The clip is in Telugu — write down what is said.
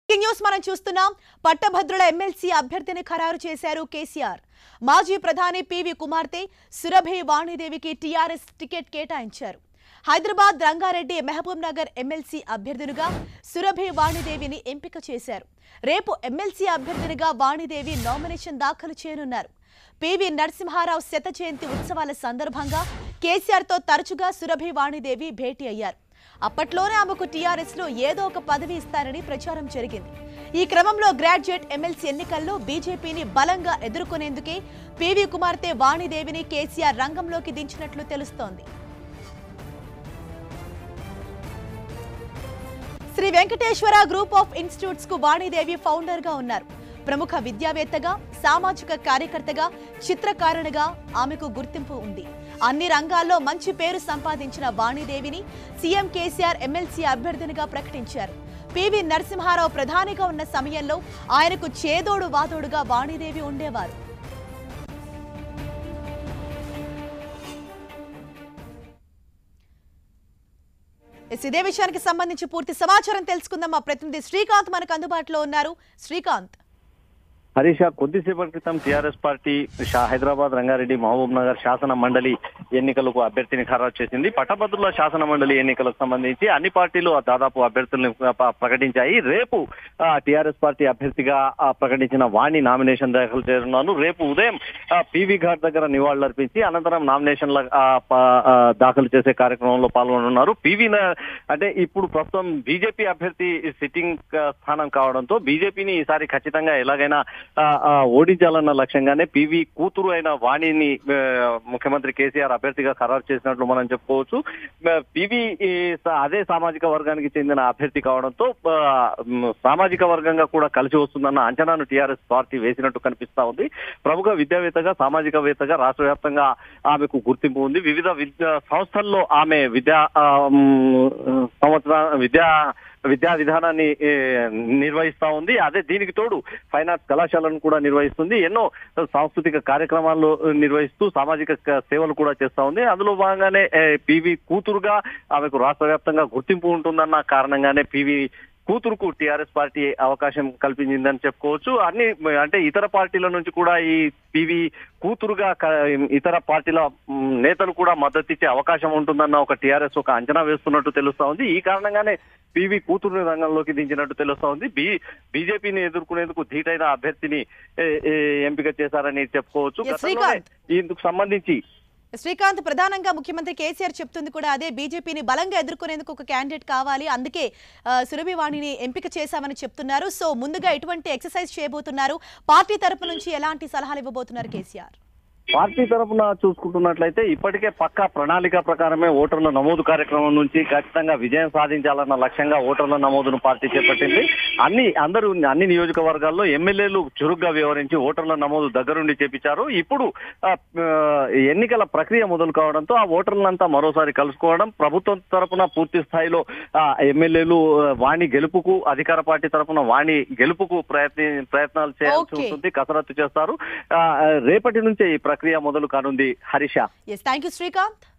బ్రేకింగ్ న్యూస్ మనం చూస్తున్నాం పట్టభద్రుల ఎమ్మెల్సీ అభ్యర్థిని ఖరారు చేశారు కేసీఆర్ మాజీ ప్రధాని పివి కుమార్తె సురభి వాణిదేవికి టీఆర్ఎస్ టికెట్ కేటాయించారు హైదరాబాద్ రంగారెడ్డి మహబూబ్ నగర్ ఎమ్మెల్సీ అభ్యర్థినిగా సురభి వాణిదేవిని ఎంపిక చేశారు రేపు ఎమ్మెల్సీ అభ్యర్థినిగా వాణిదేవి నామినేషన్ దాఖలు చేయనున్నారు పివి నరసింహారావు శత జయంతి ఉత్సవాల సందర్భంగా కేసీఆర్తో తరచుగా సురభి వాణిదేవి భేటీ అయ్యారు అప్పట్లోనే ఆమెకు టీఆర్ఎస్ లో ఏదో ఒక పదవి ఇస్తారని ప్రచారం జరిగింది ఈ క్రమంలో గ్రాడ్యుయేట్ ఎమ్మెల్సీ ఎన్నికల్లో బీజేపీని బలంగా ఎదుర్కొనేందుకే పివి కుమార్తె వాణిదేవిని కేసీఆర్ రంగంలోకి దించినట్లు తెలుస్తోంది Sri Venkateswara group of institutes కు వాణిదేవి ఫౌండర్ గా ఉన్నారు ప్రముఖ విద్యావేత్తగా సామాజిక కార్యకర్తగా చిత్రకారునిగా ఆమెకు గుర్తింపు ఉంది అన్ని రంగాల్లో మంచి పేరు సంపాదించిన వాణిదేవిని సీఎం కేసీఆర్ ఎమ్మెల్సీ అభ్యర్థినిగా ప్రకటించారు పివి నరసింహారావు ప్రధానిగా ఉన్న సమయంలో ఆయనకు చేదోడు వాదోడుగా వాణిదేవి ఉండేవారు ఎస్, ఇదే విషయానికి సంబంధించి పూర్తి సమాచారం తెలుసుకుందాం మా ప్రతినిధి శ్రీకాంత్ మనకు అందుబాటులో ఉన్నారు శ్రీకాంత్ హరీష కొద్దిసేపటి క్రితం టీఆర్ఎస్ పార్టీ షా- హైదరాబాద్ రంగారెడ్డి మహబూబ్ నగర్ శాసన మండలి ఎన్నికలకు అభ్యర్థిని ఖరారు చేసింది పట్టభద్రుల శాసన మండలి ఎన్నికలకు సంబంధించి అన్ని పార్టీలు దాదాపు అభ్యర్థులను ప- ప్రకటించాయి రేపు టీఆర్ఎస్ పార్టీ అభ్యర్థిగా ఆ, ప్రకటించిన వాణి నామినేషన్ దాఖలు చేయనున్నాను రేపు ఉదయం పివి ఘాట్ దగ్గర నివాళులర్పించి అనంతరం నామినేషన్ల ఆ, ప- ఆ, దాఖలు చేసే కార్యక్రమంలో పాల్గొనున్నారు పివి న- అంటే ఇప్పుడు ప్రస్తుతం బీజేపీ అభ్యర్థి సిట్టింగ్ ఆ, స్థానం కావడంతో బీజేపీని ఈసారి ఖచ్చితంగా ఎలాగైనా ఆ, ఆ, ఓడించాలన్న లక్ష్యంగానే పివి కూతురు అయిన వాణిని ఆ, ముఖ్యమంత్రి కేసీఆర్ అభ్యర్థిగా ఖరారు చేసినట్లు మనం చెప్పుకోవచ్చు ఆ, పివి ఈ, స- అదే సామాజిక వర్గానికి చెందిన అభ్యర్థి కావడంతో ఆ, మ్, సామాజిక వర్గంగా కూడా కలిసి వస్తుందన్న అంచనాను టీఆర్ఎస్ పార్టీ వేసినట్టు కనిపిస్తా ఉంది ప్రముఖ విద్యావేత్తగా సామాజికవేత్తగా రాష్ట్ర వ్యాప్తంగా ఆమెకు గుర్తింపు ఉంది వివిధ విద్యా సంస్థల్లో ఆమె విద్యా ఆ, మ్, సంవత్సర విద్యా విద్యా విధానాన్ని ఏ, నిర్వహిస్తా ఉంది అదే దీనికి తోడు ఫైన్ ఆర్ట్స్ కళాశాలను కూడా నిర్వహిస్తుంది ఎన్నో సాంస్కృతిక కార్యక్రమాలు నిర్వహిస్తూ సామాజిక క- సేవలు కూడా చేస్తా ఉంది అందులో భాగంగానే ఏ, పివి కూతురుగా ఆమెకు రాష్ట్ర వ్యాప్తంగా గుర్తింపు ఉంటుందన్న కారణంగానే పివి కూతురుకు టీఆర్ఎస్ పార్టీ అవకాశం కల్పించిందని చెప్పుకోవచ్చు అన్ని అంటే ఇతర పార్టీల నుంచి కూడా ఈ పివి కూతురుగా క- ఇతర పార్టీల మ్, నేతలు కూడా మద్దతు ఇచ్చే అవకాశం ఉంటుందన్న ఒక టీఆర్ఎస్ ఒక అంచనా వేస్తున్నట్టు తెలుస్తా ఉంది ఈ కారణంగానే పివి కూతురుని రంగంలోకి దించినట్టు తెలుస్తా ఉంది బి బీజేపీని ఎదుర్కొనేందుకు ధీటైన అభ్యర్థిని ఏ, ఏ, ఎంపిక చేశారని చెప్పుకోవచ్చు Yes, గతంలోనే శ్రీకాంత్. ఇందుకు సంబంధించి శ్రీకాంత్ ప్రధానంగా ముఖ్యమంత్రి కేసీఆర్ చెప్తుంది కూడా అదే బీజేపీని బలంగా ఎదుర్కొనేందుకు ఒక క్యాండిడేట్ కావాలి అందుకే ఆ, సురభి వాణిని ఎంపిక చేశామని చెప్తున్నారు సో ముందుగా ఎటువంటి ఎక్సర్సైజ్ చేయబోతున్నారు పార్టీ తరపు నుంచి ఎలాంటి సలహాలు ఇవ్వబోతున్నారు కేసీఆర్ పార్టీ తరఫున చూసుకుంటున్నట్లయితే ఇప్పటికే పక్కా ప్రణాళిక ప్రకారమే ఓటర్ల నమోదు కార్యక్రమం నుంచి ఖచ్చితంగా విజయం సాధించాలన్న లక్ష్యంగా ఓటర్ల నమోదును పార్టీ చేపట్టింది అన్ని అందరూ అన్ని నియోజకవర్గాల్లో ఎమ్మెల్యేలు చురుగ్గా వ్యవహరించి ఓటర్ల నమోదు దగ్గరుండి చేపించారు ఇప్పుడు ఆ, ఆ, ఎన్నికల ప్రక్రియ మొదలు కావడంతో ఆ ఓటర్లంతా మరోసారి కలుసుకోవడం ప్రభుత్వం తరపున పూర్తి స్థాయిలో ఆ, ఎమ్మెల్యేలు ఆ, వాణి గెలుపుకు అధికార పార్టీ తరపున వాణి గెలుపుకు ప్రయత్ని ప్రయత్నాలు చేయాల్సి Okay. ఉంటుంది కసరత్తు చేస్తారు ఆ, రేపటి నుంచే ఈ ప్రక్రియ మొదలు కానుంది Harish yes thank you Srikanth